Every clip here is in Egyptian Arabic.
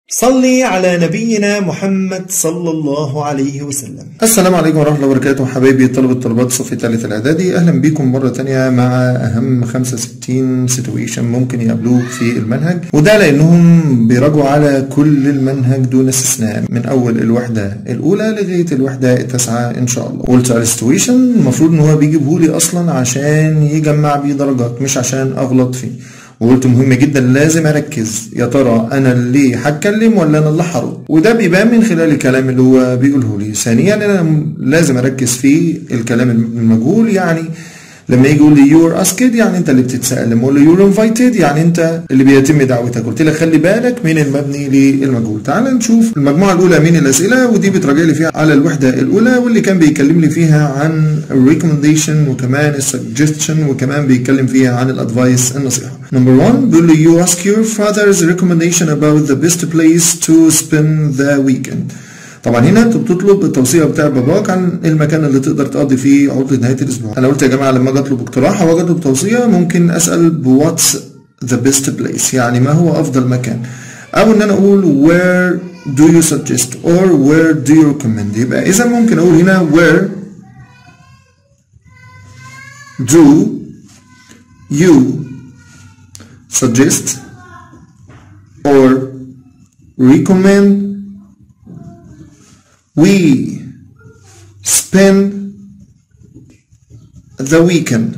صلي على نبينا محمد صلى الله عليه وسلم السلام عليكم ورحمة الله وبركاته حبايبي طلبة طلبات الصف الثالث الإعدادي أهلا بكم مرة تانية مع أهم 65 سيتويشن ممكن يقابلوك في المنهج وده لأنهم بيراجعوا على كل المنهج دون استثناء من أول الوحدة الأولى لغاية الوحدة التاسعة إن شاء الله قلت على السيتويشن المفروض إن هو بيجيبه لي أصلا عشان يجمع بيه درجات مش عشان أغلط فيه وقلت مهم جدا لازم اركز يا ترى انا اللي هتكلم ولا انا اللي هرد وده بيبان من خلال الكلام اللي هو بيقوله لي ثانيا انا لازم اركز في الكلام المجهول يعني لما يجي يقول لي يور اسكد يعني انت اللي بتتسال لما اقول له يور انفايتد يعني انت اللي بيتم دعوتك قلت لك خلي بالك من المبني للمجهول تعال نشوف المجموعه الاولى من الاسئله ودي بتراجع لي فيها على الوحده الاولى واللي كان بيكلم لي فيها عن الريكومنديشن وكمان السجستشن وكمان بيتكلم فيها عن الادفايس النصيحه نمبر 1 بيقول لي you ask your father's recommendation about the best place to spend the weekend طبعا هنا انت بتطلب التوصيه بتاع باباك عن المكان اللي تقدر تقضي فيه عطله نهايه الاسبوع انا قلت يا جماعه لما اجي اطلب اقتراح او اجي اطلب توصيه ممكن اسال بواتس ذا بيست بليس يعني ما هو افضل مكان او ان انا اقول where do you suggest or where do you recommend يبقى اذا ممكن اقول هنا where do you suggest or recommend we spend the weekend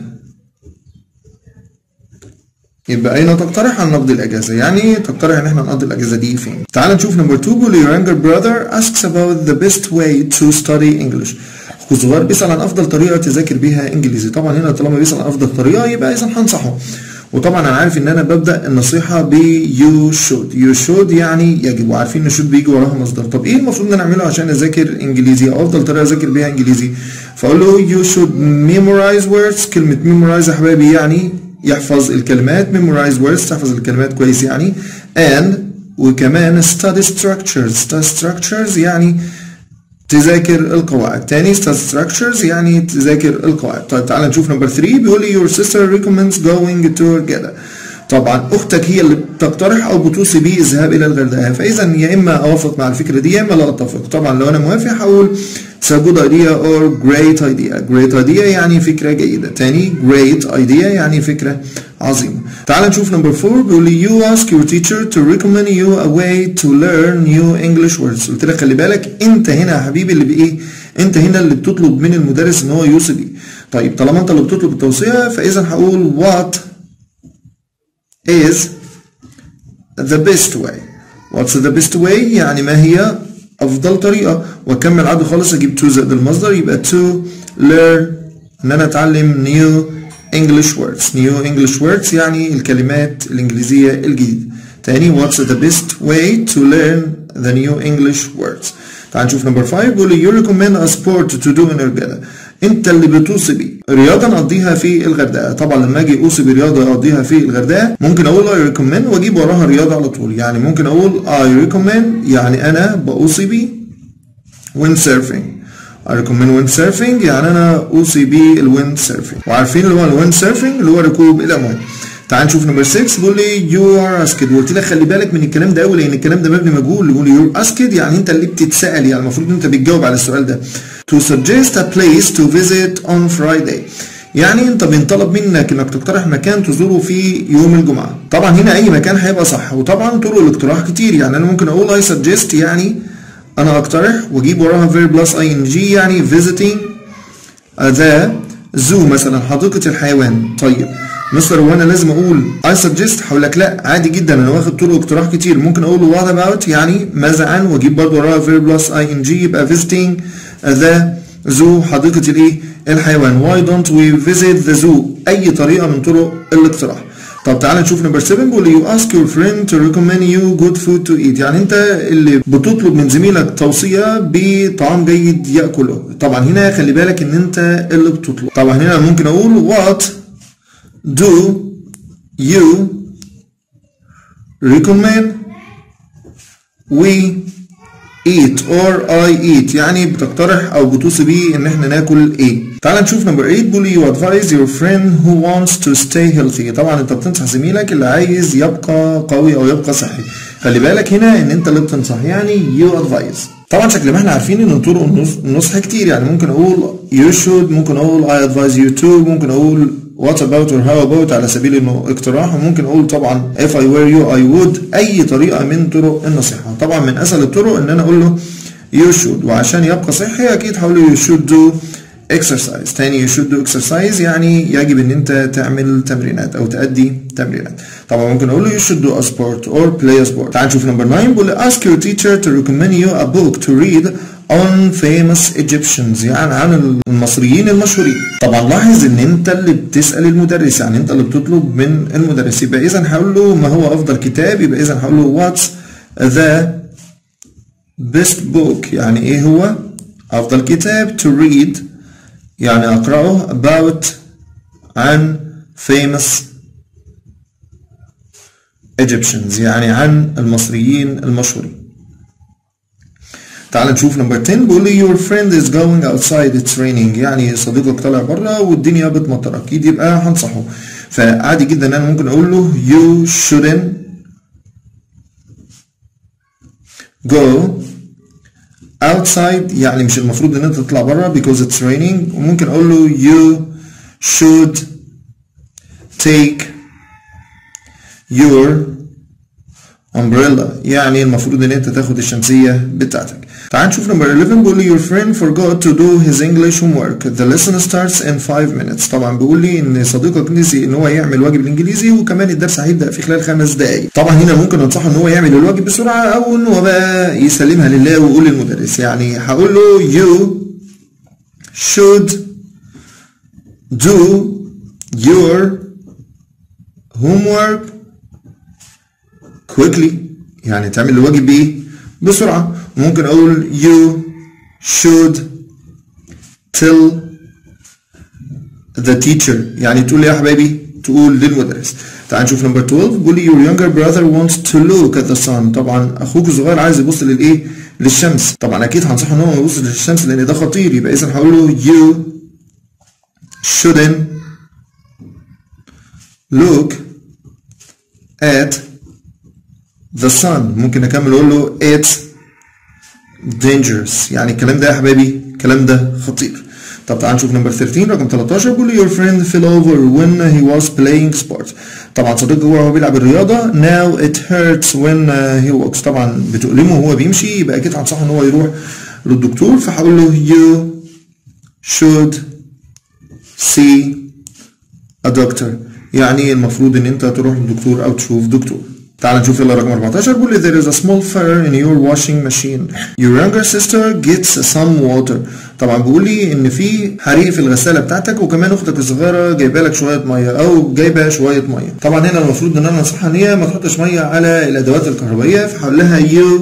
يبقى أين تقترح أن نقضي الأجازة؟ يعني تقترح إن إحنا نقضي الأجازة دي فين؟ تعال نشوف نمبر 2 بيقول your younger brother asks about the best way to study English. أخو الصغير بيسأل عن أفضل طريقة تذاكر بيها إنجليزي، طبعا هنا طالما بيسأل عن أفضل طريقة يبقى إذا هنصحه. وطبعا انا عارف ان انا ببدا النصيحه ب you should you should يعني يجب وعارفين ان should بيجي وراها مصدر طب ايه المفروض ان انا اعمله عشان اذاكر انجليزي او افضل طريقه اذاكر بيها انجليزي فاقول له you should memorize words كلمه memorize يا حبايبي يعني يحفظ الكلمات memorize words تحفظ الكلمات كويس يعني and وكمان study structures study structures يعني تذاكر القواعد تاني study structures يعني تذاكر القواعد طيب تعالى نشوف نمبر 3 بيقول لي your sister recommends going to Hurghada طبعا اختك هي اللي بتقترح او بتوصي بيه الذهاب الى الغردقه فاذا يا اما اوافق مع الفكره دي يا اما لا اتفق طبعا لو انا موافق هقول it's a good idea or great idea great idea يعني فكره جيده تاني great idea يعني فكره عظيمه تعال نشوف نمبر 4 بيقول لي you ask your teacher to recommend you a way to learn new English words قلت لك خلي بالك انت هنا يا حبيبي اللي بايه انت هنا اللي بتطلب من المدرس ان هو يوصي بيه طيب طالما انت اللي بتطلب التوصيه فاذا هقول what is the best way what's the best way يعني ما هي افضل طريقه واكمل عادي خالص اجيب to زائد المصدر يبقى to learn ان انا اتعلم new English words new English words يعني الكلمات الإنجليزية الجديدة تاني what's the best way to learn the new English words تعال نشوف نمبر 5 بيقول لي you recommend a sport to do in الغردقة انت اللي بتوصي بيه رياضه نقضيها في الغردقه طبعا لما اجي اوصي برياضه اقضيها في الغردقه ممكن اقول I recommend واجيب وراها رياضه على طول يعني ممكن اقول I recommend يعني انا بوصي بيه windsurfing I recommend windsurfing يعني انا اوصي بالويند سيرفينج وعارفين اللي هو الويند سيرفينج اللي هو ركوب الامواج تعال نشوف نمبر 6 بيقول لي يو ار اسكد وقلت لك خلي بالك من الكلام ده قوي لان الكلام ده مبني مجهول بيقول لي يو اسكد يعني انت اللي بتتسال يعني المفروض انت بتجاوب على السؤال ده to suggest a place to visit on Friday يعني انت بينطلب منك انك تقترح مكان تزوره في يوم الجمعه طبعا هنا اي مكان هيبقى صح وطبعا طرق الاقتراح كتير يعني انا ممكن اقول I suggest يعني انا اقترح واجيب وراها verb plus ing يعني visiting the zoo مثلا حديقة الحيوان طيب مستر وانا لازم اقول I suggest هقول لك لا عادي جدا انا واخد طرق اقتراح كتير ممكن اقول what about يعني ماذا عن واجيب برضه وراها verb plus ing يبقى visiting the zoo حديقة الايه الحيوان why don't we visit the zoo اي طريقة من طرق الاقتراح طب تعالى نشوف نمبر 7 بيقول you ask your friend to recommend you good food to eat يعني انت اللي بتطلب من زميلك توصيه بطعام جيد ياكله طبعا هنا خلي بالك ان انت اللي بتطلب طبعا هنا ممكن اقول what do you recommend we eat or I eat يعني بتقترح او بتوصي بيه ان احنا ناكل ايه تعال نشوف نمبر 8 بيقول you advise your friend who wants to stay healthy طبعا انت بتنصح زميلك اللي عايز يبقى قوي او يبقى صحي خلي بالك هنا ان انت اللي بتنصح يعني you advise طبعا شكل ما احنا عارفين ان طرق النص- النصح كتير يعني ممكن اقول you should ممكن اقول I advise you to ممكن اقول what about or how about على سبيل انه اقتراح وممكن اقول طبعا if I were you I would اي طريقة من طرق النصيحة طبعا من اسهل الطرق ان انا اقول له you should وعشان يبقى صحي اكيد هقول له you should do exercise تاني you should do exercise يعني يجب ان انت تعمل تمرينات او تأدي تمرينات طبعا ممكن اقول له you should do a sport or play a sport تعال نشوف نمبر 9 بيقول لي ask your teacher to recommend you a book to read on famous Egyptians يعني عن المصريين المشهورين طبعا لاحظ ان انت اللي بتسأل المدرس يعني انت اللي بتطلب من المدرس يبقى اذا هقول له ما هو افضل كتاب يبقى اذا هقول له what's the best book يعني ايه هو افضل كتاب to read يعني اقراه about عن famous Egyptians يعني عن المصريين المشهورين تعال نشوف نمبر 10 بيقول لي your friend is going outside it's raining يعني صديقك طالع بره والدنيا بتمطر اكيد يبقى هنصحه فعادي جدا ان انا ممكن اقول له you shouldn't go outside يعني مش المفروض ان انت تطلع بره because it's raining وممكن اقول له you should take your umbrella يعني المفروض ان انت تاخد الشمسية بتاعتك تعال نشوف نمبر 11 بيقول لي your friend forgot to do his English homework the lesson starts in 5 minutes طبعا بيقول لي ان صديقك نسي ان هو يعمل واجب الانجليزي وكمان الدرس هيبدا في خلال خمس دقائق طبعا هنا ممكن انصحه ان هو يعمل الواجب بسرعه او ان هو بقى يسلمها لله ويقول للمدرس يعني هقول له you should do your homework quickly يعني تعمل الواجب بايه بسرعة ممكن اقول you should tell the teacher يعني تقول يا حبايبي تقول للمدرس تعال نشوف نمبر 12 بيقول لي your younger brother wants to look at the sun طبعا اخوك الصغير عايز يبص للايه للشمس طبعا اكيد هنصحه ان هو ما يبصش للشمس لان ده خطير يبقى اذا هقول له you shouldn't look at the sun ممكن اكمل اقول له it's dangerous يعني الكلام ده يا حبايبي الكلام ده خطير طب تعال نشوف نمبر 13 رقم 13 بيقول لي your friend fell over when he was playing sport طبعا صديقك هو وهو بيلعب الرياضه now it hurts when he walks طبعا بتؤلمه وهو بيمشي يبقى اكيد هنصحه ان هو يروح للدكتور فهقول له you should see a doctor يعني المفروض ان انت تروح للدكتور او تشوف دكتور تعال نشوف يلا رقم 14 بيقول لي there is a small fire in your washing machine your younger sister gets some water طبعا بيقول لي ان في حريق في الغساله بتاعتك وكمان اختك الصغيره جايبه لك شويه ميه او جايبه شويه ميه طبعا هنا المفروض ان انا انصحها ان هي ما تحطش ميه على الادوات الكهربائيه فهقول لها you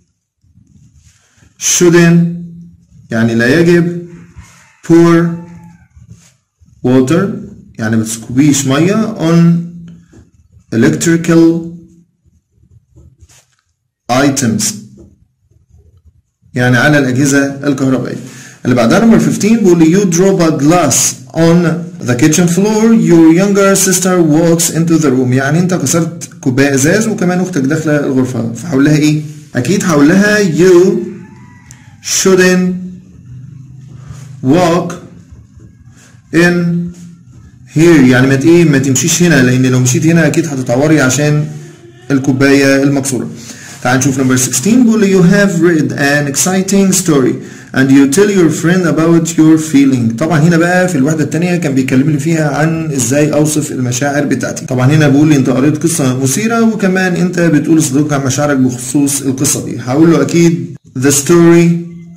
shouldn't يعني لا يجب pour water يعني ما تسكبيش ميه on electrical items يعني على الأجهزة الكهربائية اللي بعدها نمبر 15 بيقول لي you drop a glass on the kitchen floor your younger sister walks into the room يعني انت كسرت كوباية ازاز وكمان اختك داخلة الغرفة فهقول لها ايه اكيد هقول لها you shouldn't walk in here يعني ما ايه ما تمشيش هنا لان لو مشيت هنا اكيد هتتعوري عشان الكوبايه المكسوره تعال نشوف نمبر 16 بيقول you have read an exciting story and you tell your friend about your feeling طبعا هنا بقى في الوحده الثانيه كان بيكلمني فيها عن ازاي اوصف المشاعر بتاعتي طبعا هنا بيقول لي انت قريت قصه مثيره وكمان انت بتقول لصديقك عن مشاعرك بخصوص القصه دي هقول له اكيد the story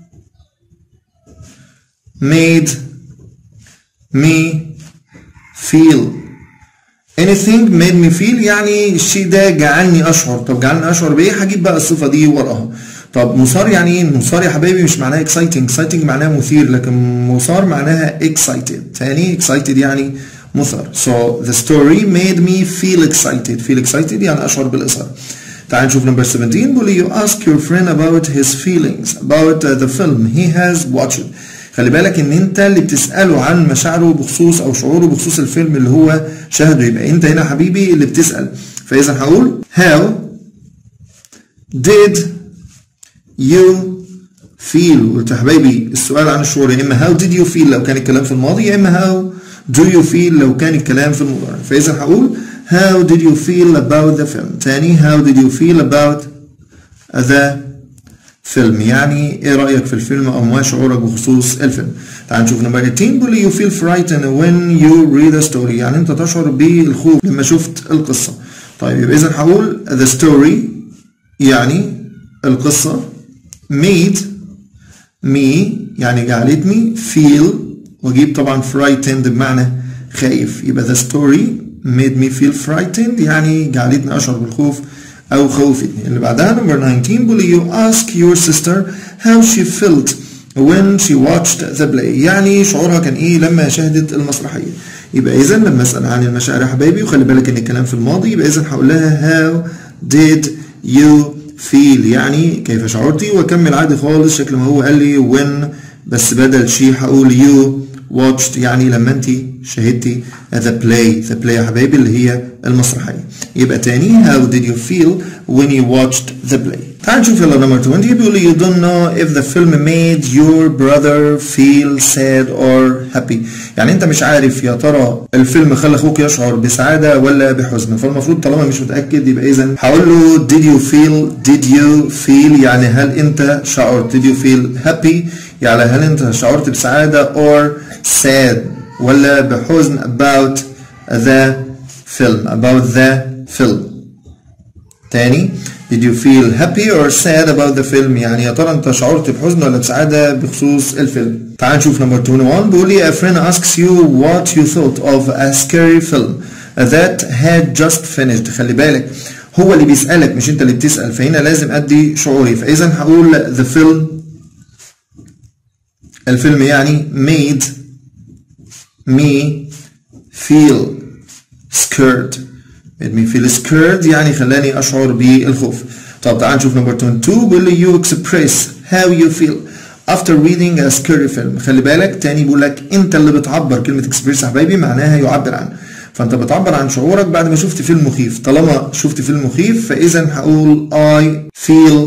made me feel anything made me feel يعني الشيء ده جعلني اشعر طب جعلني اشعر بايه هجيب بقى الصفه دي وراها طب مثار يعني ايه مثار يا حبايبي مش معناها exciting exciting معناها مثير لكن مثار معناها excited تاني excited يعني مثار so the story made me feel excited feel excited يعني اشعر بالاثاره تعال نشوف نمبر 17 بيقول you ask your friend about his feelings about the film he has watched خلي بالك ان انت اللي بتساله عن مشاعره بخصوص او شعوره بخصوص الفيلم اللي هو شاهده يبقى انت هنا حبيبي اللي بتسال فاذا هقول how did you feel قلت يا حبايبي السؤال عن الشعور يا اما how did you feel لو كان الكلام في الماضي يا اما how do you feel لو كان الكلام في المضارع فاذا هقول how did you feel about the film تاني how did you feel about the فيلم يعني ايه رأيك في الفيلم او ما شعورك بخصوص الفيلم تعال نشوف نمبر 18 بيقول لي you feel frightened when you read a story يعني انت تشعر بالخوف لما شفت القصة طيب يبقى اذا هقول the story يعني القصة made me يعني جعلتني feel واجيب طبعا frightened بمعنى خايف يبقى the story made me feel frightened يعني جعلتني اشعر بالخوف او خوفتني اللي بعدها نمبر 19 بيقول you ask your sister how she felt when she watched the play يعني شعورها كان ايه لما شاهدت المسرحيه يبقى اذا لما اسال عن المشاعر يا حبايبي وخلي بالك ان الكلام في الماضي يبقى اذا هقول لها how did you feel يعني كيف شعرتي واكمل عادي خالص شكل ما هو قال لي when بس بدل شي هقول you watched يعني لما انت شاهدتي the play the play يا حبايبي اللي هي المسرحية يبقى تاني how did you feel when you watched the play تعال نشوف يلا نمبر 20 بيقول لي you don't know if the film made your brother feel sad or happy يعني انت مش عارف يا ترى الفيلم خلى اخوك يشعر بسعادة ولا بحزن فالمفروض طالما مش متأكد يبقى اذا هقول له did you feel did you feel يعني هل انت شعرت did you feel happy يعني هل انت شعرت بسعادة or sad ولا بحزن about the film about the film تاني did you feel happy or sad about the film يعني يا ترى انت شعرت بحزن ولا بسعادة بخصوص الفيلم تعال نشوف نمبر 21 بيقول لي a friend asks you what you thought of a scary film that had just finished خلي بالك هو اللي بيسألك مش انت اللي بتسأل فهنا لازم ادي شعوري فاذا هقول the film الفيلم يعني made me feel scared made me feel scared يعني خلاني أشعر بالخوف طب تعال نشوف نمبر 22 بيقول لي you express how you feel after reading a scary film خلي بالك تاني بيقول لك انت اللي بتعبر كلمة express يا حبايبي معناها يعبر عن فانت بتعبر عن شعورك بعد ما شفت فيلم مخيف طالما شفت فيلم مخيف فاذا هقول I feel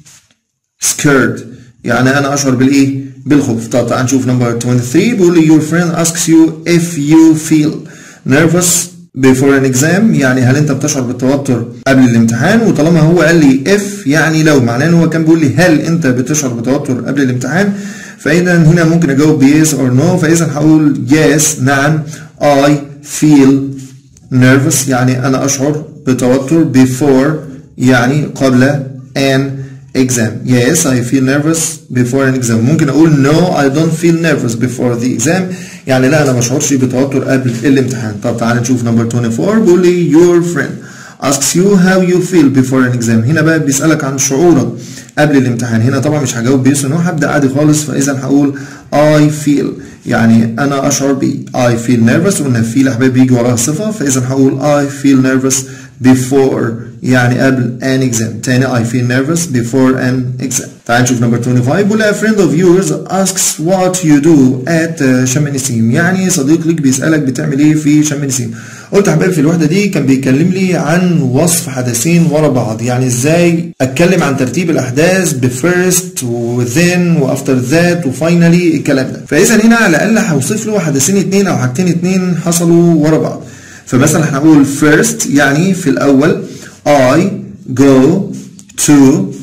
scared يعني انا اشعر بالايه بالخوف طب تعال نشوف نمبر 23 بيقول لي your friend asks you if you feel nervous before an exam يعني هل انت بتشعر بالتوتر قبل الامتحان وطالما هو قال لي if يعني لو معناه ان هو كان بيقول لي هل انت بتشعر بتوتر قبل الامتحان فاذا هنا ممكن اجاوب yes or no فاذا هقول yes نعم I feel nervous يعني انا اشعر بتوتر before يعني قبل an exam. Yes, I feel nervous before an exam. ممكن أقول no, I don't feel nervous before the exam. يعني لا أنا ما بشعرش بتوتر قبل الامتحان. طب تعال نشوف نمبر 24 بيقول لي your friend asks you how you feel before an exam. هنا بقى بيسألك عن شعورك قبل الامتحان. هنا طبعا مش هجاوب بيس نو هبدأ عادي خالص فإذا هقول I feel يعني أنا أشعر ب I feel nervous وإن feel يا حبايبي بيجي وراها صفة فإذا هقول I feel nervous before يعني قبل an exam تاني I feel nervous before an exam تعال نشوف نمبر 25 بيقول a friend of yours asks what you do at شم النسيم يعني صديق ليك بيسألك بتعمل ايه في شم النسيم قلت يا حبايبي في الوحدة دي كان بيكلم لي عن وصف حدثين ورا بعض يعني ازاي اتكلم عن ترتيب الاحداث بفيرست وذن وافتر ذات وفاينلي الكلام ده فاذا هنا على الاقل هوصف له حدثين اتنين او حاجتين اتنين حصلوا ورا بعض فمثلا هنقول first يعني في الاول I go to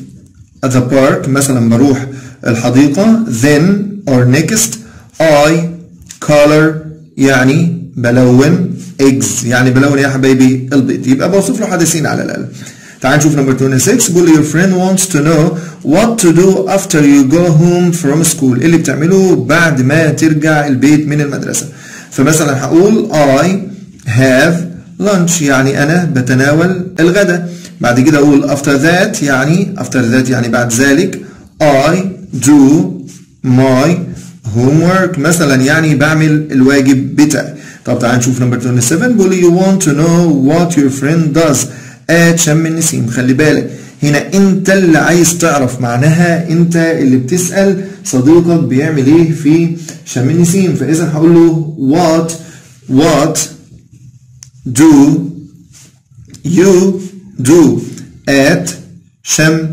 the park مثلا بروح الحديقة then or next I color يعني بلون eggs يعني بلون يا حبايبي البيض يبقى بوصف له حدثين على الأقل تعال نشوف نمبر 26 بيقول your friend wants to know what to do after you go home from school اللي بتعمله بعد ما ترجع البيت من المدرسة فمثلا هقول I have lunch يعني أنا بتناول الغداء بعد كده أقول after that يعني after that يعني بعد ذلك I do my homework مثلا يعني بعمل الواجب بتاعي طب تعال نشوف نمبر 27 بيقول you want to know what your friend does at شم النسيم خلي بالك هنا انت اللي عايز تعرف معناها انت اللي بتسأل صديقك بيعمل ايه في شم النسيم فاذا هقول له what what do you do at شم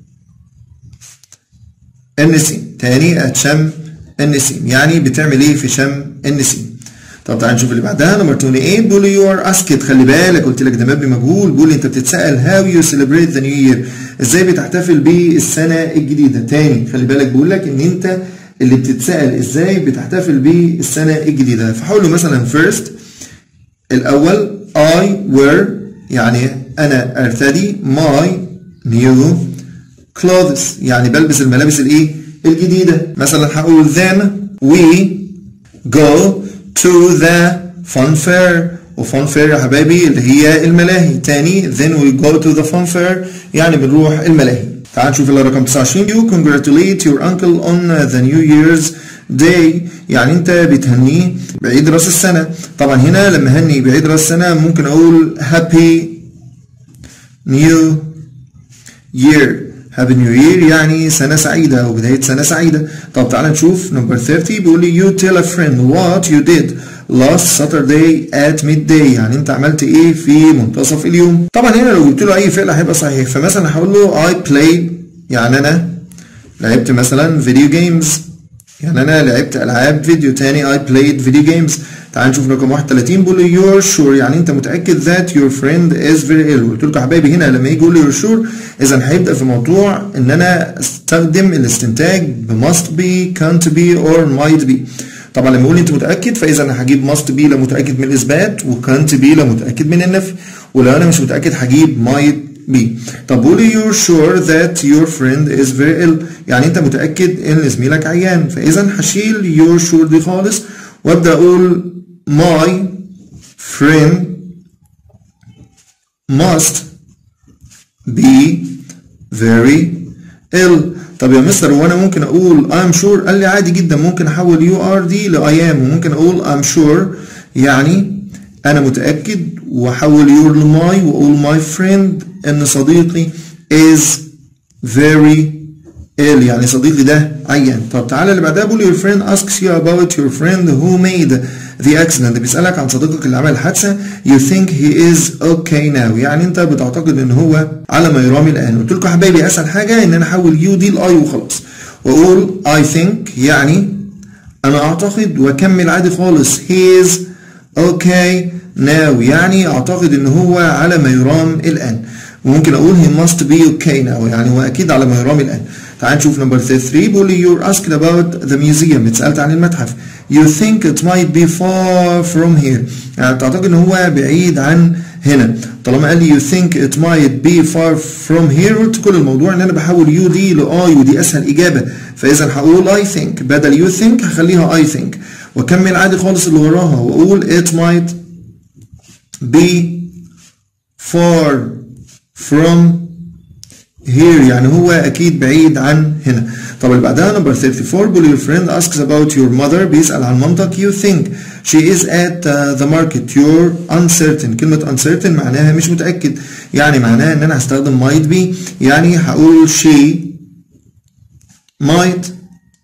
النسيم تاني هتشم النسيم يعني بتعمل ايه في شم النسيم طب تعال نشوف اللي بعدها نمبر 28 بيقول يو ار اسكت خلي بالك قلت لك ده مبني مجهول بيقول انت بتتسال هاو يو سيلبريت ذا نيو يير ازاي بتحتفل بالسنه الجديده تاني خلي بالك بيقول لك ان انت اللي بتتسال ازاي بتحتفل بالسنه الجديده فحاول له مثلا فيرست الاول I wear يعني انا ارتدي my new clothes يعني بلبس الملابس الايه الجديده مثلا هقول then we go to the fun fair وفان فير يا حبايبي اللي هي الملاهي تاني then we go to the fun fair يعني بنروح الملاهي تعال نشوف الرقم 29 you congratulate your uncle on the new year's day يعني انت بتهنيه بعيد راس السنة طبعا هنا لما هني بعيد راس السنة ممكن اقول happy new year هابي نيو يير يعني سنة سعيدة أو بداية سنة سعيدة طب تعالى نشوف نمبر 30 بيقول لي you tell a friend what you did last Saturday at midday يعني أنت عملت إيه في منتصف اليوم طبعا هنا لو جبت له أي فعل هيبقى صحيح فمثلا هقول له I played يعني أنا لعبت مثلا فيديو جيمز يعني أنا لعبت ألعاب فيديو تاني I played video games تعال نشوف رقم 31 بيقول لي you're sure يعني انت متاكد that your friend is very ill قلت لكم يا حبايبي هنا لما يجي يقول لي you're sure اذا هيبدا في موضوع ان انا استخدم الاستنتاج ب must be can't be or might be طبعا لما يقول لي انت متاكد فاذا انا هجيب must be لو متاكد من الاثبات و can't be لو متاكد من النفي ولو انا مش متاكد هجيب might be طب بيقول لي you're sure that your friend is very ill يعني انت متاكد ان زميلك عيان فاذا هشيل your sure دي خالص وابدا اقول my friend must be very ill طب يا مستر وانا ممكن اقول I'm sure قال لي عادي جدا ممكن احول you are دي ل I am وممكن اقول I'm sure يعني انا متاكد واحول your ل my واقول my friend ان صديقي is very ill يعني صديقي ده عيان طب تعالى اللي بعدها بيقول your friend asks you about your friend who made the accident بيسألك عن صديقك اللي عمل الحادثة you think he is okay now يعني انت بتعتقد ان هو على ما يرام الان قلت لكم يا حبايبي اسهل حاجة ان انا احول you دي لاي وخلاص واقول I think يعني انا اعتقد واكمل عادي خالص he is okay now يعني اعتقد ان هو على ما يرام الان وممكن اقول he must be okay now يعني هو اكيد على ما يرام الان تعال نشوف نمبر 33 بيقول لي you're asked about the museum اتسالت عن المتحف you think it might be far from here يعني تعتقد ان هو بعيد عن هنا طالما قال لي you think it might be far from here قلت كل الموضوع ان انا بحول you دي ل I ودي اسهل اجابه فاذا هقول I think بدل you think هخليها I think واكمل عادي خالص اللي وراها واقول it might be far from here يعني هو اكيد بعيد عن هنا طب اللي بعدها نمبر 34 بيقول your friend asks about your mother بيسأل عن مامتك you think she is at uh, the market you're uncertain كلمة uncertain معناها مش متأكد يعني معناها ان انا هستخدم might be يعني هقول she might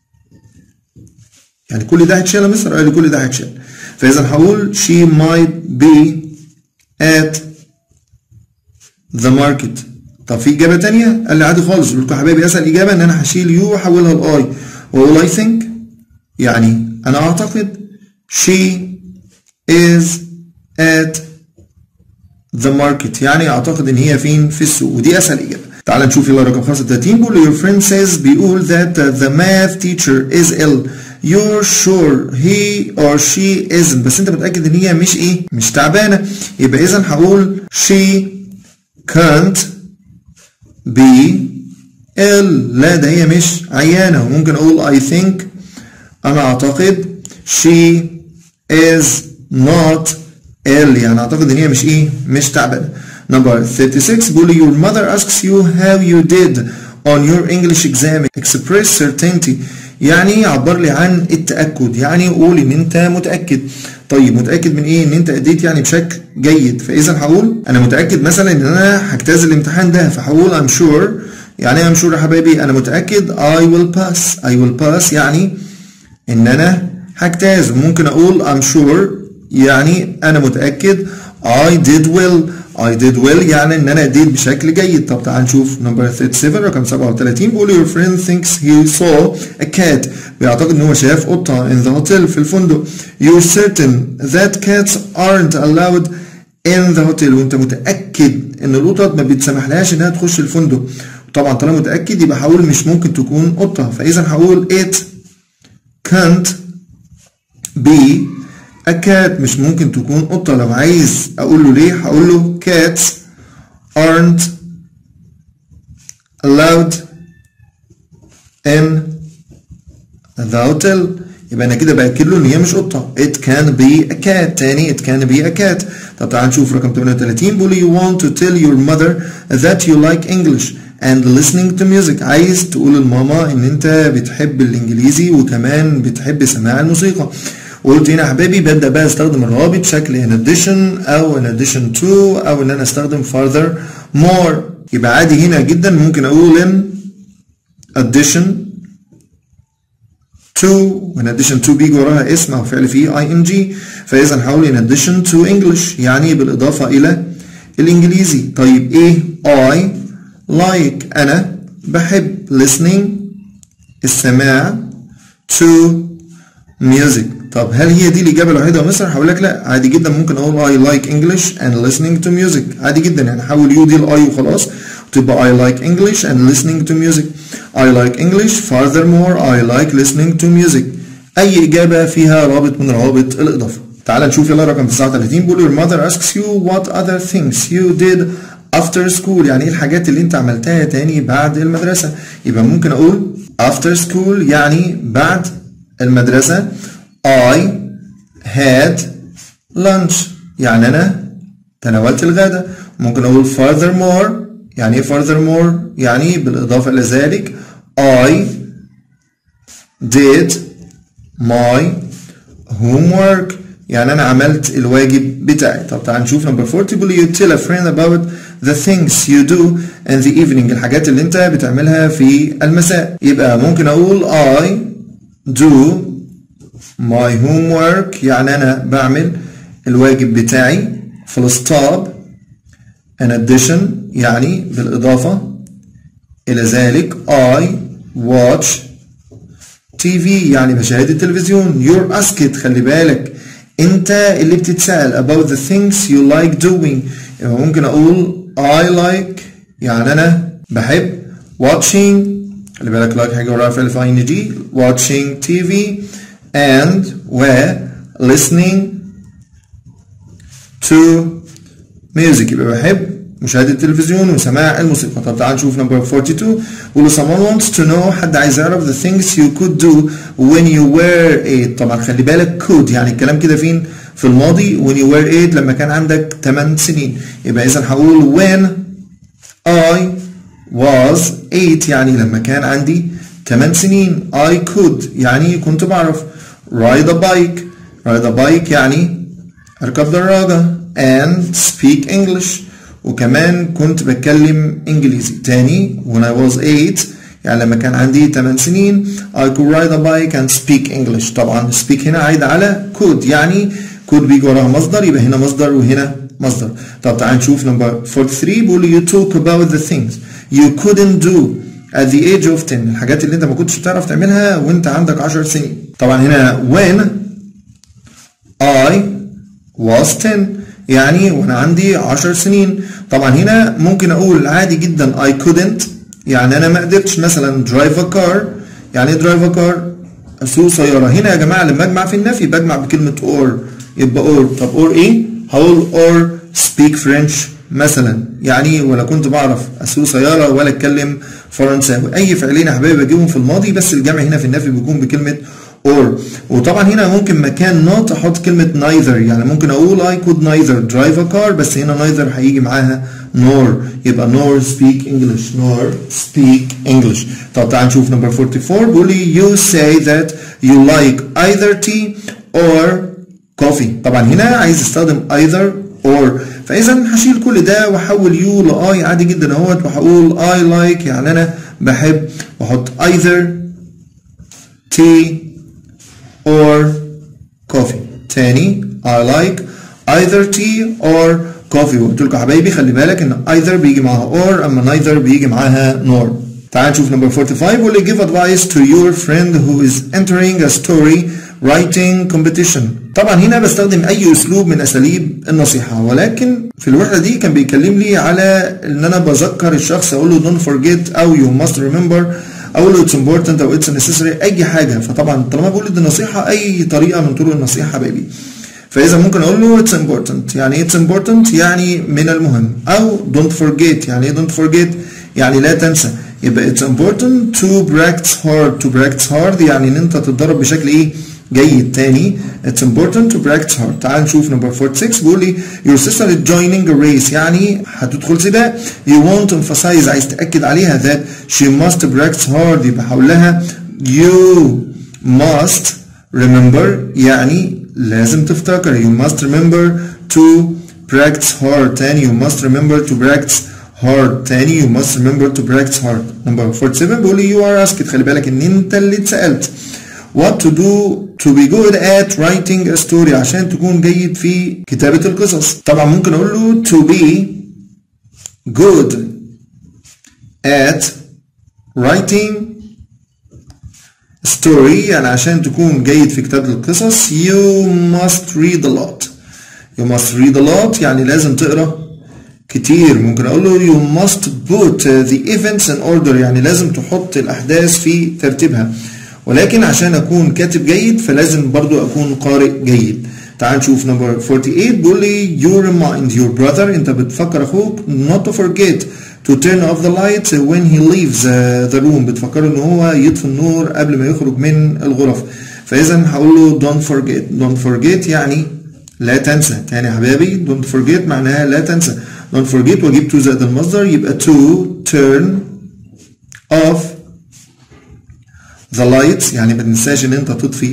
يعني كل ده هيتشال يا مستر قال لي كل ده هيتشال فاذا هقول she might be at the market طب في اجابه تانية قال لي عادي خالص قلت لكم يا حبايبي اسال اجابه ان انا هشيل يو واحولها لاي واقول اي ثينك يعني انا اعتقد she is at the market يعني اعتقد ان هي فين في السوق ودي اسهل اجابه تعال نشوف يلا رقم 35 بيقول your friend says بيقول that the math teacher is ill you're sure he or she isn't بس انت متاكد ان هي مش ايه مش تعبانه يبقى اذا هقول she can't be ill لا ده هي مش عيانة وممكن أقول I think أنا أعتقد she is not ill يعني أعتقد إن هي مش إيه مش تعبانة number 36 بيقول your mother asks you how you did on your English exam express certainty يعني عبر لي عن التأكد يعني قول إن أنت متأكد طيب متأكد من إيه؟ إن أنت أديت يعني بشكل جيد فإذا هقول أنا متأكد مثلا إن أنا هجتاز الامتحان ده فهقول I'm sure يعني I'm sure يا حبايبي أنا متأكد I will pass I will pass يعني إن أنا هجتاز ممكن أقول I'm sure يعني أنا متأكد I did well I did well يعني ان انا اديت بشكل جيد طب تعال نشوف نمبر 37 رقم 37 بيقول your friend thinks he saw a cat بيعتقد ان هو شاف قطة in the hotel في الفندق you're certain that cats aren't allowed in the hotel وانت متأكد ان القطط ما بيتسمحلهاش انها تخش الفندق طبعا طالما متأكد يبقى هقول مش ممكن تكون قطة فاذا هقول it can't be a cat مش ممكن تكون قطة لو عايز أقول له ليه هقول له cats aren't allowed in the hotel يبقى أنا كده بأكد له إن هي مش قطة it can be a cat تاني it can be a cat طب تعال نشوف رقم 38 بيقول you want to tell your mother that you like English and listening to music عايز تقول لماما إن أنت بتحب الإنجليزي وكمان بتحب سماع الموسيقى وقلت هنا يا حبايبي ببدا بقى استخدم الرابط شكل in addition او in addition to او ان انا استخدم further more يبقى عادي هنا جدا ممكن اقول in addition to in addition to بيجي وراها اسم او فعل فيه ing فاذا هقول in addition to English يعني بالاضافه الى الانجليزي طيب ايه I like انا بحب listening السماع to music طب هل هي دي الإجابة الوحيدة يا مستر؟ هقول لك لا عادي جدا ممكن أقول I like English and listening to music عادي جدا يعني حول يو دي الأي وخلاص وتبقى I like English and listening to music I like English furthermore I like listening to music أي إجابة فيها رابط من روابط الإضافة تعال نشوف يلا رقم 39 بيقول your mother asks you what other things you did after school يعني ايه الحاجات اللي انت عملتها تاني بعد المدرسة يبقى ممكن أقول after school يعني بعد المدرسة I had lunch يعني أنا تناولت الغداء ممكن أقول furthermore يعني إيه furthermore يعني بالإضافة إلى ذلك I did my homework يعني أنا عملت الواجب بتاعي طب تعال نشوف نمبر 40 بيقول you tell a friend about the things you do in the evening الحاجات اللي أنت بتعملها في المساء يبقى ممكن أقول I do my homework يعني أنا بعمل الواجب بتاعي full stop in addition يعني بالإضافة إلى ذلك I watch TV يعني بشاهد التلفزيون you're asked خلي بالك أنت اللي بتتسأل about the things you like doing يبقى ممكن أقول I like يعني أنا بحب watching خلي بالك like حاجة وراها فعل في ing watching TV and were listening to music يبقى بحب مشاهدة التلفزيون وسماع الموسيقى طب تعال نشوف نمبر 42 بيقول someone wants to know حد عايز يعرف the things you could do when you were 8 طبعا خلي بالك could يعني الكلام كده فين في الماضي when you were 8 لما كان عندك 8 سنين يبقى إذا هقول when I was 8 يعني لما كان عندي 8 سنين I could يعني كنت بعرف ride a bike ride a bike يعني أركب دراجة and speak English وكمان كنت بتكلم إنجليزي تاني when I was 8 يعني لما كان عندي 8 سنين I could ride a bike and speak English طبعا speak هنا عايد على could يعني could بيجي وراها مصدر يبقى هنا مصدر وهنا مصدر طب تعال نشوف نمبر 43 بيقول you talk about the things you couldn't do at the age of 10 الحاجات اللي انت ما كنتش بتعرف تعملها وانت عندك 10 سنين طبعا هنا when I was 10 يعني وانا عندي 10 سنين طبعا هنا ممكن اقول عادي جدا I couldn't يعني انا ما قدرتش مثلا drive a car يعني drive a car اسوق سيارة هنا يا جماعة لما اجمع في النفي بجمع بكلمة or يبقى or طب or ايه هقول or speak French مثلا يعني ولا كنت بعرف اسوق سيارة ولا اتكلم فرنساوي اي فعلين يا حبايبي بجيبهم في الماضي بس الجمع هنا في النفي بيكون بكلمة or وطبعا هنا ممكن مكان not احط كلمة neither يعني ممكن اقول I could neither drive a car بس هنا neither هيجي معاها nor يبقى nor speak English nor speak English طب تعال نشوف number 44 بيقول لي you say that you like either tea or coffee طبعا هنا عايز استخدم either or فاذا هشيل كل ده واحول يو لاي عادي جدا اهوت وهقول I like يعني انا بحب واحط either tea or coffee تاني I like either tea or coffee وقلت لكم حبايبي خلي بالك ان either بيجي معاها or اما neither بيجي معاها nor تعال نشوف نمبر 45 بيقول لي give advice to your friend who is entering a story writing competition طبعا هنا بستخدم اي اسلوب من اساليب النصيحه ولكن في الوحده دي كان بيكلم لي على ان انا بذكر الشخص اقول له don't forget او you must remember اقول له it's important او it's necessary اي حاجه فطبعا طالما بقول دي نصيحه اي طريقه من طرق النصيحه حبايبي فاذا ممكن اقول له it's important يعني it's important يعني من المهم او don't forget يعني ايه don't forget يعني لا تنسى يبقى it's important to practice hard to practice hard يعني ان انت تتدرب بشكل ايه جيد تاني it's important to practice hard تعال نشوف نمبر 46 بيقول لي your sister is joining a race يعني هتدخل سباق you want to emphasize عايز تأكد عليها that she must practice hard يبقى هقول لها you must remember يعني لازم تفتكر you must remember to practice hard تاني you must remember to practice hard تاني you must remember to practice hard number 47 بيقول لي you are asked خلي بالك ان انت اللي اتسألت what to do to be good at writing a story عشان تكون جيد في كتابة القصص طبعا ممكن اقول له to be good at writing story يعني عشان تكون جيد في كتابة القصص you must read a lot you must read a lot يعني لازم تقرأ كتير ممكن اقول له you must put the events in order يعني لازم تحط الاحداث في ترتيبها ولكن عشان اكون كاتب جيد فلازم برضو اكون قارئ جيد تعال نشوف نمبر 48 بيقول لي you remind your brother انت بتفكر اخوك not to forget to turn off the lights when he leaves the room بتفكره ان هو يطفي النور قبل ما يخرج من الغرف فاذا هقول له don't forget don't forget يعني لا تنسى تاني يا حبايبي don't forget معناها لا تنسى don't forget واجيب to زائد المصدر يبقى to turn off the lights يعني ما تنساش ان انت تطفي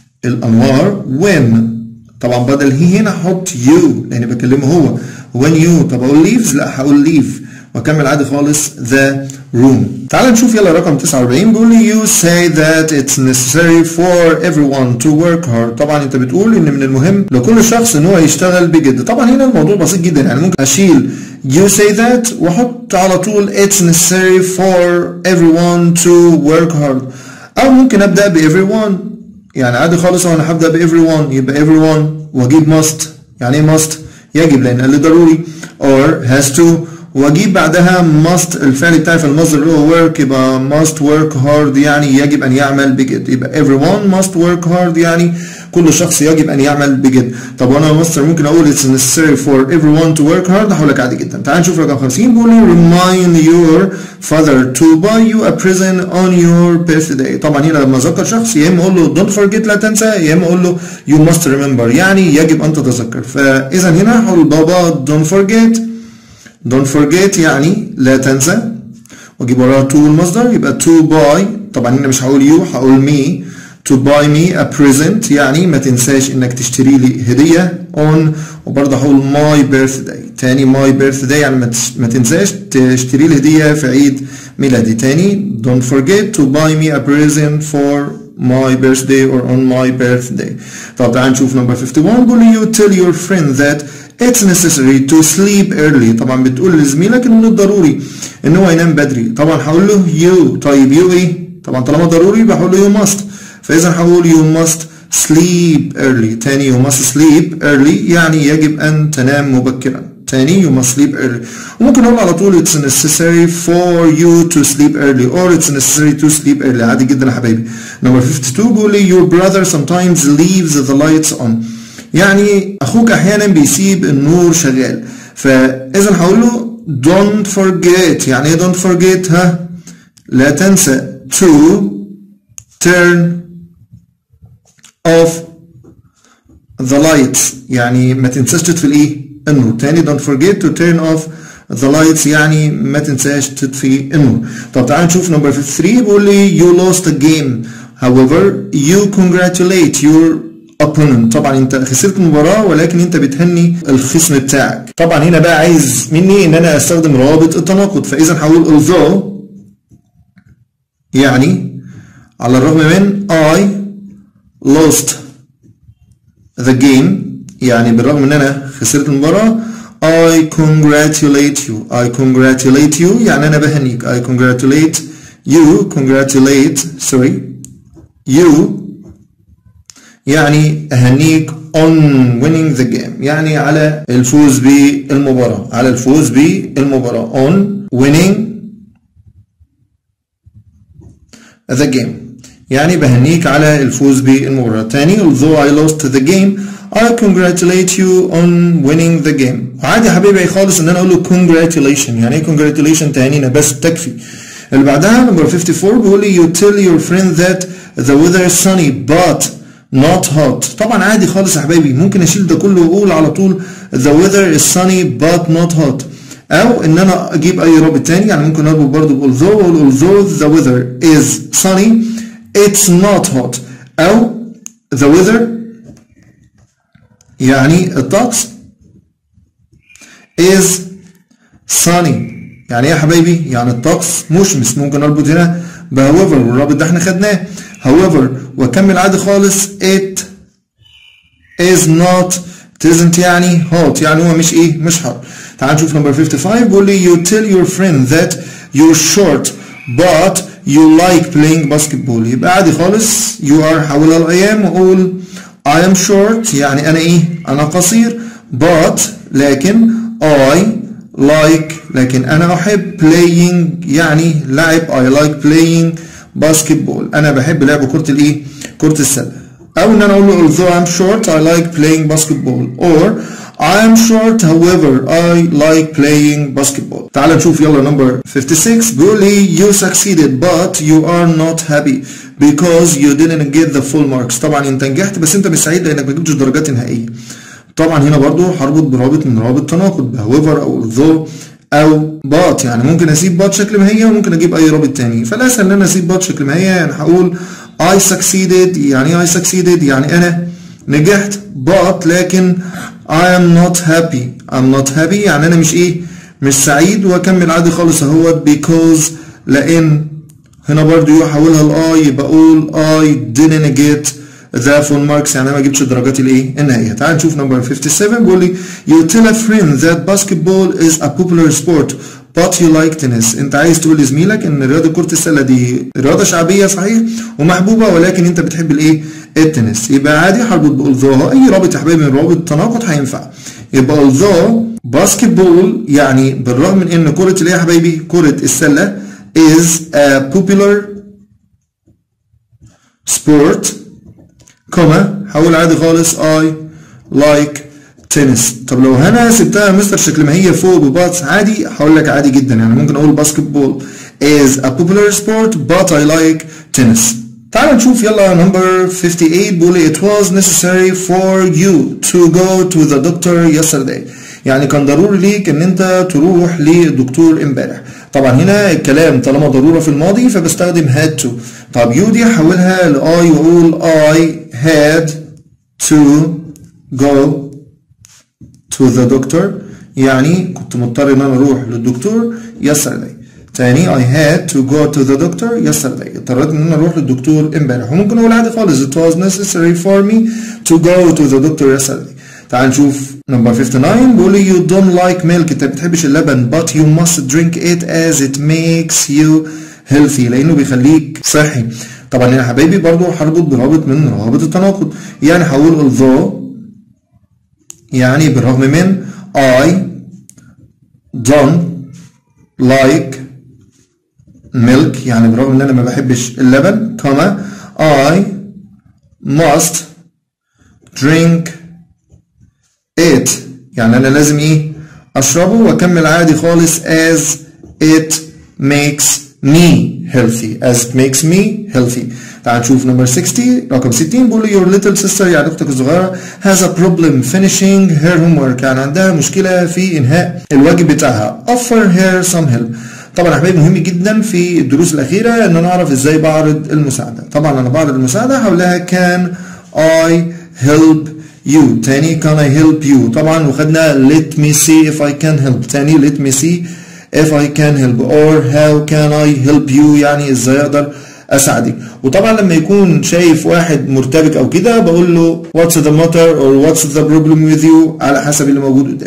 الانوار when طبعا بدل هي هنا احط you لان بكلمه هو when you طب اقول leaves لا هقول leave واكمل عادي خالص the room تعال نشوف يلا رقم 49 بيقول لي you say that it's necessary for everyone to work hard طبعا انت بتقول ان من المهم لكل شخص ان هو يشتغل بجد طبعا هنا الموضوع بسيط جدا يعني ممكن اشيل you say that واحط على طول it's necessary for everyone to work hard او ممكن ابدا ب everyone يعني عادي خالص انا هبدا ب everyone يبقى everyone واجيب must يعني ايه must يجب لان اللي ضروري or has to واجيب بعدها must الفعل بتاعي في المصدر اللي هو work يبقى must work hard يعني يجب ان يعمل بجد يبقى everyone must work hard يعني كل شخص يجب ان يعمل بجد طب وانا مصدر ممكن اقول it's necessary for everyone to work hard هقول لك عادي جدا تعال نشوف رقم 50 بيقول لي remind your father to buy you a present on your birthday طبعا هنا لما اذكر شخص يا اما اقول له don't forget لا تنسى يا اما اقول له you must remember يعني يجب ان تتذكر فاذا هنا هقول بابا don't forget don't forget يعني لا تنسى واجيب وراها to المصدر يبقى to buy طبعا هنا مش هقول you هقول me to buy me a present يعني ما تنساش انك تشتري لي هدية on وبرضه هقول my birthday تاني my birthday يعني ما تنساش تشتري لي هدية في عيد ميلادي تاني don't forget to buy me a present for my birthday or on my birthday طب تعال نشوف number 51 بيقول لي you tell your friend that it's necessary to sleep early طبعا بتقول لزميلك انه من الضروري ان هو ينام بدري طبعا هقول له you طيب you ايه طبعا طالما ضروري يبقى هقول له you must فاذا هقول you must sleep early تاني you must sleep early يعني يجب ان تنام مبكرا تاني you must sleep early وممكن اقول على طول it's necessary for you to sleep early or it's necessary to sleep early عادي جدا يا حبايبي number 52 بيقول لي your brother sometimes leaves the lights on يعني اخوك احيانا بيسيب النور شغال فاذا هقول له don't forget يعني ايه don't forget ها لا تنسى to turn off the lights يعني ما تنساش تطفي الايه النور تاني don't forget to turn off the lights يعني ما تنساش تطفي النور طب تعال نشوف number 53 بيقول لي you lost a game however you congratulate your opponent طبعا انت خسرت المباراة ولكن انت بتهني الخصم بتاعك طبعا هنا بقى عايز مني ان انا استخدم روابط التناقض فاذا هقول although يعني على الرغم من I lost the game يعني بالرغم ان انا خسرت المباراة I congratulate you I congratulate you يعني أنا بهنيك I congratulate you congratulate sorry you يعني أهنيك on winning the game يعني على الفوز بالمباراة على الفوز بالمباراة on winning the game يعني بهنيك على الفوز بالمباراة تاني although I lost the game I congratulate you on winning the game عادي يا حبيبي خالص ان انا اقول له congratulation يعني ايه congratulation تاني بس تكفي اللي بعدها نمبر 54 بيقول لي you tell your friend that the weather is sunny but not hot طبعا عادي خالص يا حبايبي ممكن اشيل ده كله واقول على طول the weather is sunny but not hot او ان انا اجيب اي رابط تاني يعني ممكن اربط برضه ب although اقول although the weather is sunny it's not hot او the weather يعني الطقس is sunny يعني ايه يا حبايبي يعني الطقس مشمس ممكن اربط هنا ب however والرابط ده احنا خدناه however واكمل عادي خالص it is not it isn't يعني hot يعني هو مش ايه مش حر تعال نشوف نمبر 55 بيقول لي you tell your friend that you're short but you like playing basketball يبقى عادي خالص you are حولها الايام واقول I am short يعني انا ايه انا قصير but لكن I like لكن انا احب playing يعني لعب I like playing basketball انا بحب لعب كرة الايه كرة السلة او ان انا اقول له although I'm short I like playing basketball or I am short however I like playing basketball تعال نشوف يلا نمبر 56 بيقول لي you succeeded but you are not happy because you didn't get the full marks طبعا انت نجحت بس انت مش سعيد لانك ما جبتش درجات نهائيه طبعا هنا برضو هربط برابط من روابط تناقض however او although او but يعني ممكن اسيب but شكل ما هي وممكن اجيب اي رابط تاني فالاسهل ان انا اسيب but شكل ما هي يعني هقول I succeeded يعني I succeeded يعني انا نجحت but لكن I am not happy I'm not happy يعني انا مش ايه مش سعيد واكمل عادي خالص اهوت because لان هنا برضو يحولها الاي يبقى اقول I didn't get the full marks يعني انا ما جبتش درجات الايه النهائيه تعال نشوف نمبر 57 بيقول لي you tell a friend that basketball is a popular sport but you like tennis انت عايز تقول لزميلك ان رياضه كره السله دي رياضه شعبيه صحيح ومحبوبه ولكن انت بتحب الايه التنس يبقى عادي هربط بالظاهر اي رابط يا حبايبي من روابط التناقض هينفع يبقى although basketball يعني بالرغم من ان كره الايه يا حبايبي كره السله is a popular sport كوما هقول عادي خالص I like tennis طب لو انا سبتها يا مستر شكل ما هي فوق بباص عادي هقول لك عادي جدا يعني ممكن اقول basketball is a popular sport but I like tennis تعال نشوف يلا نمبر 58 بيقول it was necessary for you to go to the doctor yesterday يعني كان ضروري ليك ان انت تروح للدكتور امبارح طبعا هنا الكلام طالما ضروره في الماضي فبستخدم had to طب يو دي احولها لاي واقول I had to go to the doctor يعني كنت مضطر ان انا اروح للدكتور yesterday تاني I had to go to the doctor yesterday اضطريت ان انا اروح للدكتور امبارح وممكن اقول عادي خالص it was necessary for me to go to the doctor yesterday تعال نشوف نمبر 59 بيقول لي you don't like milk انت ما بتحبش اللبن but you must drink it as it makes you healthy لانه بيخليك صحي طبعا هنا يا حبايبي برضو هربط برابط من روابط التناقض يعني هقول although يعني بالرغم من I don't like milk يعني بالرغم ان انا ما بحبش اللبن كما I must drink it يعني انا لازم ايه اشربه واكمل عادي خالص as it makes me healthy as it makes me healthy تعال نشوف نمبر 60 رقم 60 بيقول your little sister يعني اختك الصغيره has a problem finishing her homework يعني عندها مشكله في انهاء الواجب بتاعها offer her some help طبعا يا حبايبي مهم جدا في الدروس الاخيره ان انا اعرف ازاي بعرض المساعده طبعا انا بعرض المساعده هقول لها can I help you تاني can I help you طبعا وخدنا let me see if I can help تاني let me see if I can help or how can I help you يعني ازاي اقدر اساعدك وطبعا لما يكون شايف واحد مرتبك او كده بقول له what's the matter or what's the problem with you على حسب اللي موجود قدامي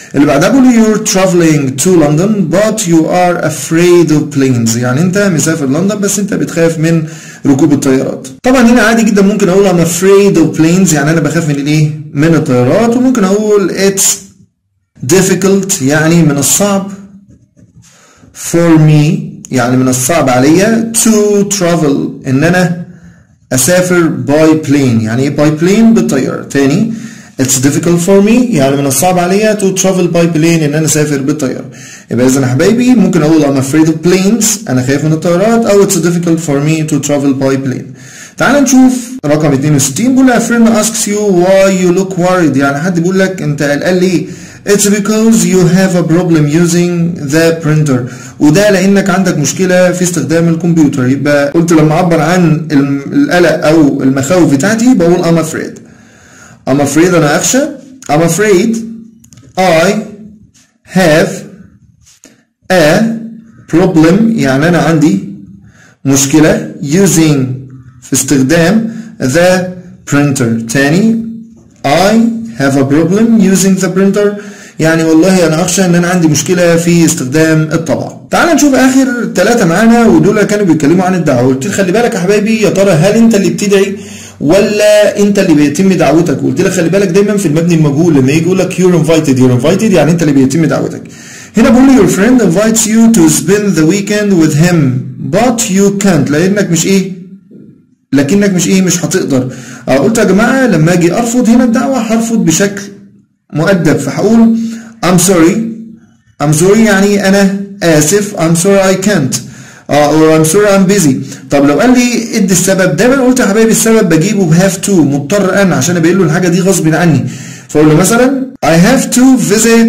اللي بعدها بيقول you're traveling to London but you are afraid of planes يعني انت مسافر لندن بس انت بتخاف من ركوب الطيارات طبعا هنا عادي جدا ممكن اقول I'm afraid of planes يعني انا بخاف من الايه من الطيارات وممكن اقول it's difficult يعني من الصعب for me يعني من الصعب عليا to travel ان انا اسافر by plane يعني ايه by plane بالطيارة تاني it's difficult for me يعني من الصعب عليا to travel by plane ان انا اسافر بالطيارة يبقى اذا يا حبايبي ممكن اقول I'm afraid of planes انا خايف من الطيارات او it's difficult for me to travel by plane تعال نشوف رقم 62 بيقول a friend asks you why you look worried يعني حد بيقول لك انت قلقان ليه It's because you have a problem using the printer وده لانك عندك مشكلة في استخدام الكمبيوتر يبقى قلت لما اعبر عن القلق او المخاوف بتاعتي بقول I'm afraid I'm afraid انا اخشى I'm afraid I have a problem يعني انا عندي مشكلة using في استخدام the printer تاني I have a problem using the printer يعني والله انا اخشى ان انا عندي مشكله في استخدام الطبعه تعال نشوف اخر ثلاثه معانا ودول كانوا بيتكلموا عن الدعوه قلت خلي بالك يا حبايبي يا ترى هل انت اللي بتدعي ولا انت اللي بيتم دعوتك قلت لك خلي بالك دايما في المبني المجهول لما يجي يقول لك you're invited you're invited يعني انت اللي بيتم دعوتك هنا بقول لي your friend invites you to spend the weekend with him but you can't لانك مش ايه لكنك مش ايه مش هتقدر اه قلت يا جماعه لما اجي ارفض هنا الدعوه هرفض بشكل مؤدب فهقول I'm sorry I'm sorry يعني أنا آسف I'm sorry I can't uh, or I'm sorry I'm busy طب لو قال لي ادي السبب دايما قلت يا حبايبي السبب بجيبه ب have to مضطر أنا عشان أبين له الحاجة دي غصب عني فأقول له مثلا I have to visit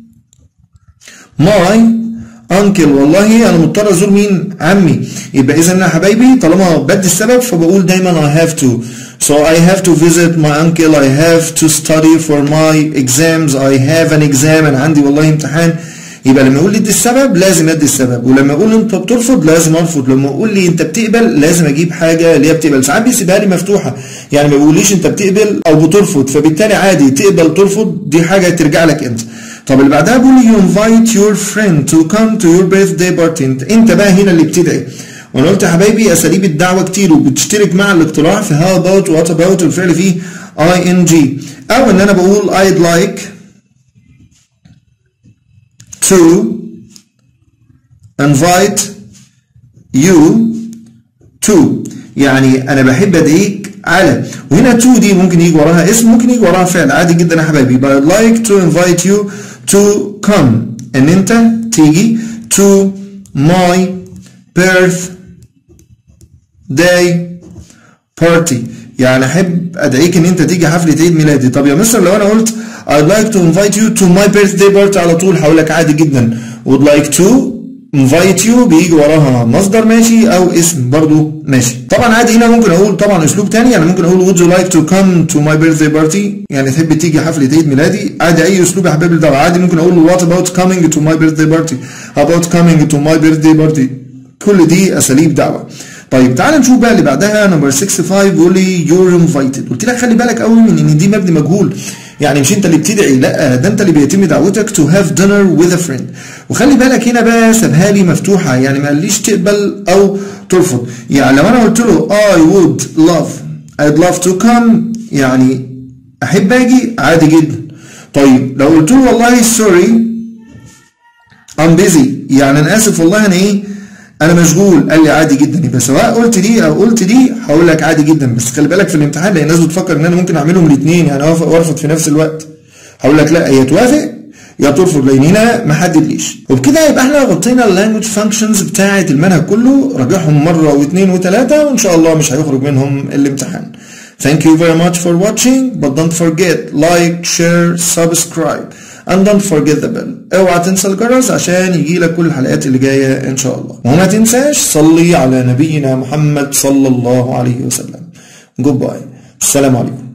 my uncle والله أنا مضطر أزور مين عمي يبقى إذا يا حبايبي طالما بدي السبب فبقول دايما I have to So I have to visit my uncle I have to study for my exams I have an exam أنا عندي والله امتحان يبقى لما يقول لي ادي السبب لازم ادي السبب ولما يقول لي انت بترفض لازم ارفض لما يقول لي انت بتقبل لازم اجيب حاجه اللي هي بتقبل ساعات بيسيبها لي مفتوحه يعني ما بيقوليش انت بتقبل او بترفض فبالتالي عادي تقبل ترفض دي حاجه ترجع لك انت طب اللي بعدها بيقول لي you invite your friend to come to your birthday party انت, انت بقى هنا اللي بتدعي وانا قلت يا حبايبي اساليب الدعوه كتير وبتشترك مع الاقتراع في how about what about الفعل فيه ing او ان انا بقول I'd like to invite you to يعني انا بحب ادعيك على وهنا to دي ممكن يجي وراها اسم ممكن يجي وراها فعل عادي جدا يا حبايبي but I'd like to invite you to come ان انت تيجي to my birthday party يعني احب ادعيك ان انت تيجي حفله عيد ميلادي طب يا مستر لو انا قلت I'd like to invite you to my birthday party على طول هقول لك عادي جدا would like to invite you بيجي وراها مصدر ماشي او اسم برضو ماشي طبعا عادي هنا ممكن اقول طبعا اسلوب تاني يعني ممكن اقول would you like to come to my birthday party يعني تحب تيجي حفله عيد ميلادي عادي اي اسلوب يا حبايبي الدعوه عادي ممكن اقول what about coming to my birthday party about coming to my birthday party كل دي اساليب دعوه طيب تعال نشوف بقى اللي بعدها نمبر 65 بيقول لي يور انفايتد قلت لك خلي بالك قوي من ان دي مبني مجهول يعني مش انت اللي بتدعي لا ده انت اللي بيتم دعوتك تو هاف دينر وذ ا فريند وخلي بالك هنا بقى سابها لي مفتوحه يعني ما قاليش تقبل او ترفض يعني لو انا قلت له I would love I'd love to come يعني احب اجي عادي جدا طيب لو قلت له والله سوري I'm busy يعني انا اسف والله انا ايه انا مشغول قال لي عادي جدا يبقى سواء قلت دي او قلت دي هقول لك عادي جدا بس خلي بالك في الامتحان لان الناس بتفكر ان انا ممكن اعملهم الاثنين يعني اوافق وارفض في نفس الوقت هقول لك لا هي توافق يا ترفض لان هنا ما حددليش وبكده يبقى احنا غطينا اللانجوج فانكشنز بتاعه المنهج كله راجعهم مره واثنين وثلاثه وان شاء الله مش هيخرج منهم الامتحان Thank you very much for watching but don't forget like share subscribe and don't forget the bell اوعى تنسى الجرس عشان يجي لك كل الحلقات اللي جايه ان شاء الله وما تنساش صلي على نبينا محمد صلى الله عليه وسلم جود باي السلام عليكم